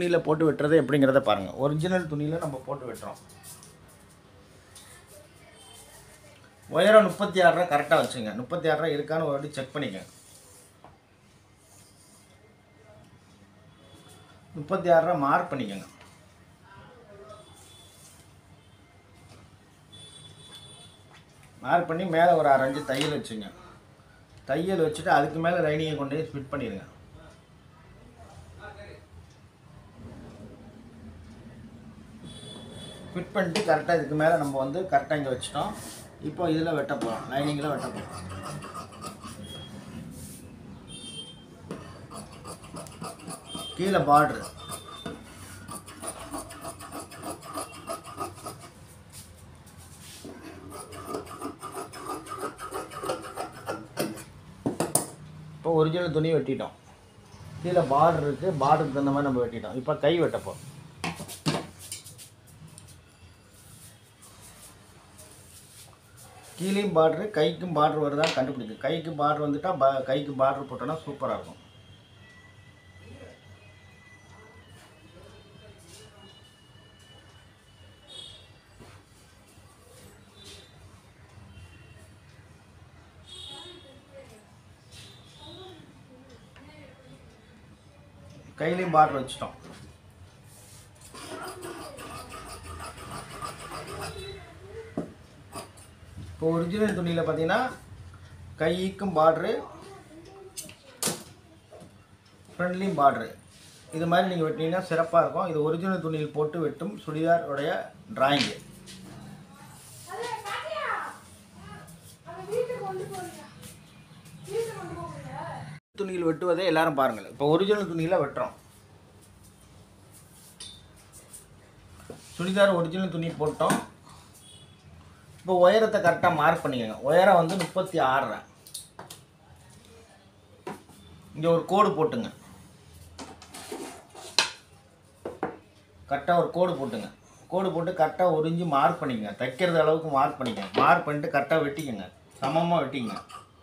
துணியில் போட்டு வெட்டுறது எப்படிங்கிறத பாருங்கள் ஒரிஜினல் துணியில் நம்ம போட்டு வெட்டுறோம் உயரம் முப்பத்தி ஆறு ரூபா கரெக்டாக வச்சுங்க முப்பத்தி ஆறு ரூபா இருக்கான்னு ஒரு வாட்டி செக் பண்ணிக்கங்க முப்பத்தி ஆறு ரூபா மார்க் பண்ணிக்கோங்க மார்க் பண்ணி மேலே ஒரு அரை அஞ்சு தையல் வச்சுங்க தையல் வச்சுட்டு அதுக்கு மேலே லைனிங்கை கொண்டு போய் ஃபிட் பண்ணிடுங்க ஃபிட் பண்ணிட்டு கரெக்டாக இதுக்கு மேலே நம்ம வந்து கரெக்டாக இங்கே வச்சிட்டோம் இப்போ இதில் வெட்ட போகிறோம் லைனிங்கில் வெட்ட போகிறோம் கீழே பார்ட்ரு இப்போ ஒரிஜினல் துணி வெட்டிட்டோம் கீழே பார்டர் இருக்குது பார்டருக்கு தகுந்த மாதிரி நம்ம வெட்டிட்டோம் இப்போ கை வெட்டப்போம் கீழேயும் பார்டரு கைக்கும் பார்டர் வருதான்னு கண்டுபிடிக்கும் கைக்கு பார்டர் வந்துட்டால் ப கைக்கு பார்டர் போட்டோன்னா சூப்பராக இருக்கும் கையிலையும் பார்டர் வச்சிட்டோம் இப்போ ஒரிஜினல் துணியில் பார்த்தீங்கன்னா கைக்கும் பார்ட்ரு ஃப்ரண்ட்லேயும் பார்ட்ரு இது மாதிரி நீங்கள் வெட்டினீங்கன்னா சிறப்பாக இருக்கும் இது ஒரிஜினல் துணியில் போட்டு வெட்டும் சுடிதாருடைய டிராயிங்கு துணியில் வெட்டுவதை எல்லாரும் பாருங்கள் இப்போ ஒரிஜினல் துணியில் வெட்டுறோம் சுடிதார் ஒரிஜினல் துணி போட்டோம் இப்போ உயரத்தை கரெக்டாக மார்க் பண்ணிக்கோங்க உயரம் வந்து முப்பத்தி ஆறரை இங்கே ஒரு கோடு போட்டுங்க கரெக்டாக ஒரு கோடு போட்டுங்க கோடு போட்டு கரெக்டாக ஒரு இன்ச்சு மார்க் பண்ணிக்கங்க தைக்கிறது அளவுக்கு மார்க் பண்ணிக்கங்க மார்க் பண்ணிட்டு கரெக்டாக வெட்டிக்கங்க சமமாக வெட்டிங்க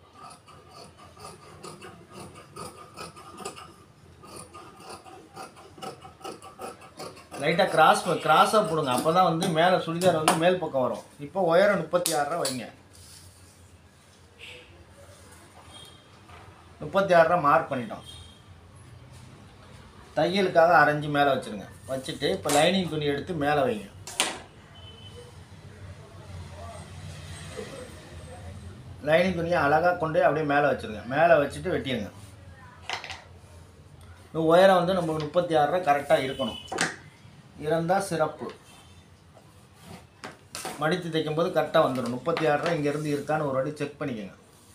லைட்டாக கிராஸ் கிராஸாக போடுங்க அப்போ தான் வந்து மேலே சுடிதார் வந்து மேல் பக்கம் வரும் இப்போ உயரம் முப்பத்தி ஆறு ரூபா வைங்க முப்பத்தி ஆறு ரூபா மார்க் பண்ணிட்டோம் தையலுக்காக அரைஞ்சு மேலே வச்சுருங்க வச்சுட்டு இப்போ லைனிங் துணி எடுத்து மேலே வைங்க லைனிங் துணியை அழகாக கொண்டு போய் அப்படியே மேலே வச்சுருங்க மேலே வச்சுட்டு வெட்டிடுங்க இந்த உயரம் வந்து நமக்கு முப்பத்தி ஆறு ரூபா கரெக்டாக இருக்கணும் இருந்தால் சிறப்பு மடித்து தைக்கும்போது கரெக்டாக வந்துடும் முப்பத்தி ஆறு ரூபா இங்கேருந்து இருக்கான்னு ஒரு வாட்டி செக் பண்ணிக்கோங்க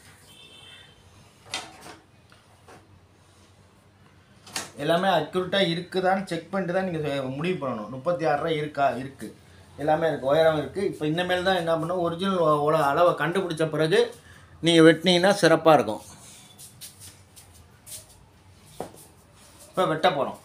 எல்லாமே அக்யூரேட்டாக இருக்குதான்னு செக் பண்ணிட்டு தான் நீங்கள் முடிவு பண்ணணும் முப்பத்தி ஆறு ரூபா இருக்கா இருக்குது எல்லாமே இருக்குது உயரம் இருக்குது இப்போ இனிமேல் தான் என்ன பண்ணணும் ஒரிஜினல் அளவை கண்டுபிடிச்ச பிறகு நீங்கள் வெட்டினீங்கன்னா சிறப்பாக இருக்கும் இப்போ வெட்ட போகிறோம்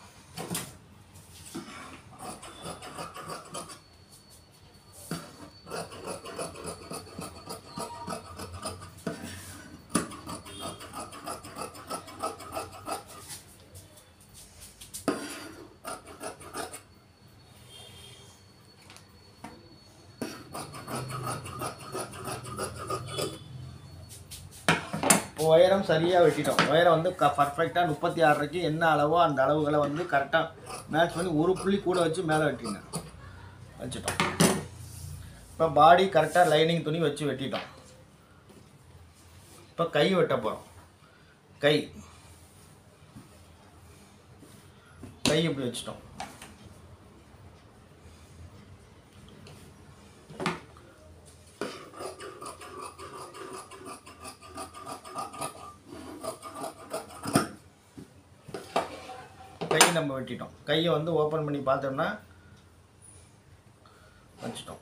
இப்போ உயரம் சரியாக வெட்டிட்டோம் உயரம் வந்து க பர்ஃபெக்டாக முப்பத்தி ஆறரைக்கு என்ன அளவோ அந்த அளவுகளை வந்து கரெக்டாக மேட்ச் பண்ணி ஒரு புள்ளி கூட வச்சு மேலே வெட்டிங்க வச்சுட்டோம் இப்போ பாடி கரெக்டாக லைனிங் துணி வச்சு வெட்டிட்டோம் இப்போ கை வெட்ட போகிறோம் கை கை இப்படி வச்சுட்டோம் கை நம்ம வெட்டிட்டோம் கையை வந்து ஓப்பன் பண்ணி பார்த்தோம்னா வச்சுட்டோம்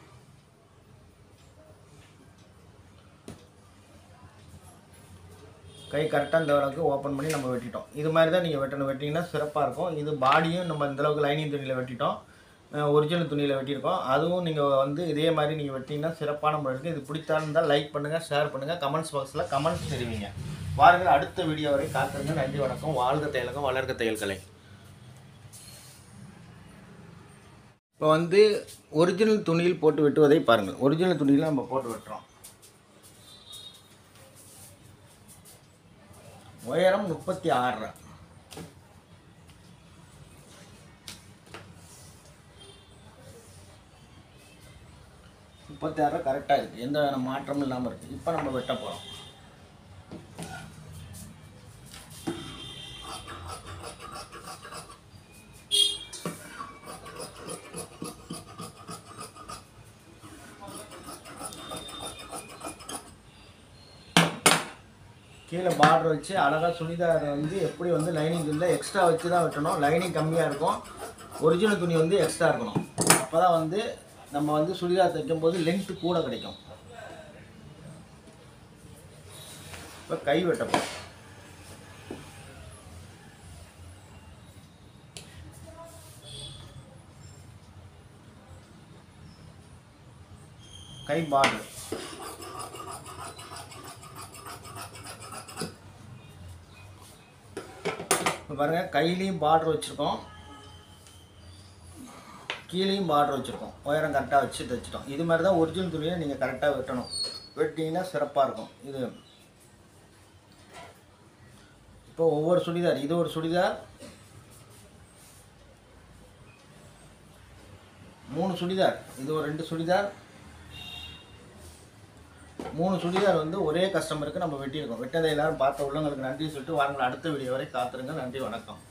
கை கரெக்டாக இந்த அளவுக்கு ஓப்பன் பண்ணி நம்ம வெட்டிட்டோம் இது மாதிரி தான் நீங்கள் வெட்டணும் வெட்டிங்கன்னா சிறப்பாக இருக்கும் இது பாடியும் நம்ம இந்த அளவுக்கு லைனிங் துணியில் வெட்டிட்டோம் ஒரிஜினல் துணியில் வெட்டியிருக்கோம் அதுவும் நீங்கள் வந்து இதே மாதிரி நீங்கள் வெட்டிங்கன்னா சிறப்பான முறை இருக்குது இது பிடித்தாருந்தால் லைக் பண்ணுங்கள் ஷேர் பண்ணுங்கள் கமெண்ட்ஸ் பாக்ஸில் கமெண்ட்ஸ் தெரிவிங்க வாருங்கள் அடுத்த வீடியோ வரை காத்திருங்க நன்றி வணக்கம் வாழ்க தையலகம் வளர்க தையல் கலை இப்போ வந்து ஒரிஜினல் துணியில் போட்டு வெட்டுவதை பாருங்கள் ஒரிஜினல் துணியில் நம்ம போட்டு வெட்டுறோம் உயரம் முப்பத்தி ஆறு முப்பத்தி ஆறு கரெக்டாக இருக்குது எந்த வித மாற்றமும் இல்லாமல் இருக்குது இப்போ நம்ம வெட்ட போகிறோம் கீழே பார்டர் வச்சு அழகாக சுடிதார் வந்து எப்படி வந்து லைனிங் இல்லை எக்ஸ்ட்ரா வச்சு தான் வெட்டணும் லைனிங் கம்மியாக இருக்கும் ஒரிஜினல் துணி வந்து எக்ஸ்ட்ரா இருக்கணும் அப்போ தான் வந்து நம்ம வந்து சுடிதார் தைக்கும் போது லென்த்து கூட கிடைக்கும் இப்போ கை வெட்டப்போம் கை பார்டர் இப்போ பாருங்கள் கையிலையும் பார்டர் வச்சுருக்கோம் கீழேயும் பார்டர் வச்சுருக்கோம் உயரம் கரெக்டாக வச்சு தைச்சிட்டோம் இது மாதிரி தான் ஒரிஜினல் துணியை நீங்கள் கரெக்டாக வெட்டணும் வெட்டிங்கன்னா சிறப்பாக இருக்கும் இது இப்போ ஒவ்வொரு சுடிதார் இது ஒரு சுடிதார் மூணு சுடிதார் இது ஒரு ரெண்டு சுடிதார் மூணு சுடிதார் வந்து ஒரே கஸ்டமருக்கு நம்ம வெட்டியிருக்கோம் வெட்டதை எல்லாரும் பார்த்த உள்ளவங்களுக்கு நன்றி சொல்லிட்டு வாருங்கள் அடுத்த வீடியோ வரை காத்துருங்க நன்றி வணக்கம்